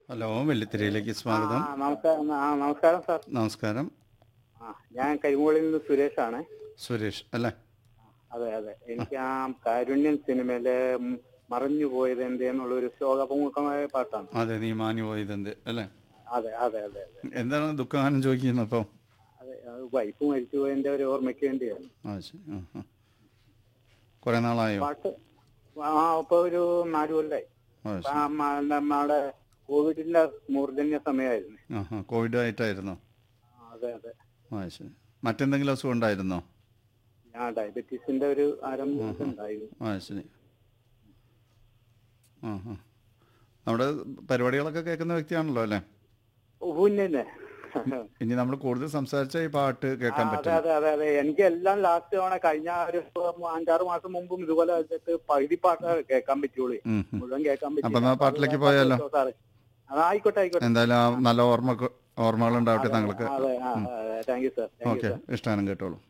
Hello വെള്ളിത്തിരയിലേക്ക് സ്വാഗതം ആ, നമസ്കാരം ആ, നമസ്കാരം സാർ നമസ്കാരം ആ ഞാൻ കരിമുകളിൽ നിന്ന് സുരേഷാണ് സുരേഷ് അല്ലേ അതെ അതെ എനിക്ക് ആ കാരുണ്യൻ സിനിമയിലെ ഉം, മറഞ്ഞു പോയത് എന്ത് എന്നുള്ളൊരു ശോകപൂർവമായ പാട്ടാണ് അതെ നീ മാഞ്ഞു പോയതെന്ത് അല്ലേ അതെ അതെ അതെ അതെ എന്താണ് ദുഃഖഗാനം ചോദിക്കുന്നത് അപ്പോൾ അതെ അത് വൈഫ് മരിച്ചു പോയതിന്റെ ഒരു ഓർമ്മയ്ക്ക് വേണ്ടിയാണ് ആ ശരി ആ ആ കുറേ നാളായോ പാട്ട് ആ ഇപ്പൊ ഒരു നാല് കൊല്ലായി ആ അപ്പൊ ശരി ആ മ- നമ്മുടെ കോവിഡിന്റെ മൂർധന്യ സമയമായിരുന്നു ആ ആ കോവിഡ് ആയിട്ടായിരുന്നോ ആ, അതെ അതെ ആ ശരി മറ്റെന്തെങ്കിലും അസുഖം ഉണ്ടായിരുന്നോ ഞാൻ ഡയബറ്റീസിന്റെ ഒരു ആരംഭം ഉണ്ടായിരുന്നു ആ ശരി ആ ആ നമ്മുടെ പരിപാടികളൊക്കെ കേൾക്കുന്ന വ്യക്തിയാണല്ലോ അല്ലേ പിന്നെ ഇനി നമ്മൾ കൂടുതൽ സംസാരിച്ച ഈ പാട്ട് കേൾക്കാൻ അതെ പറ്റും അതെ അതെ അതെ എനിക്ക് എല്ലാം ലാസ്റ്റ് തവണ കഴിഞ്ഞ ഒരു അഞ്ചാറ് മാസം മുമ്പും ഇതുപോലെ വെച്ചിട്ട് പകുതി പാട്ട് കേൾക്കാൻ പറ്റുള്ളൂ ഉം, ഉം. മുഴുവൻ കേൾക്കാൻ പറ്റില്ല. അപ്പൊ എന്നാ അപ്പൊ പാട്ടിലേക്ക് അത് പോയാലോ? സാറേ അത് ആയിക്കോട്ടെ ആയിക്കോട്ടെ എന്തായാലും ആ നല്ല ഓർമ്മ ഓർമ്മകൾ ഉണ്ടാവട്ടെ താങ്കൾക്ക് അതെ thank you sir thank you okay sir ഇഷ്ടാനം കേട്ടോളൂ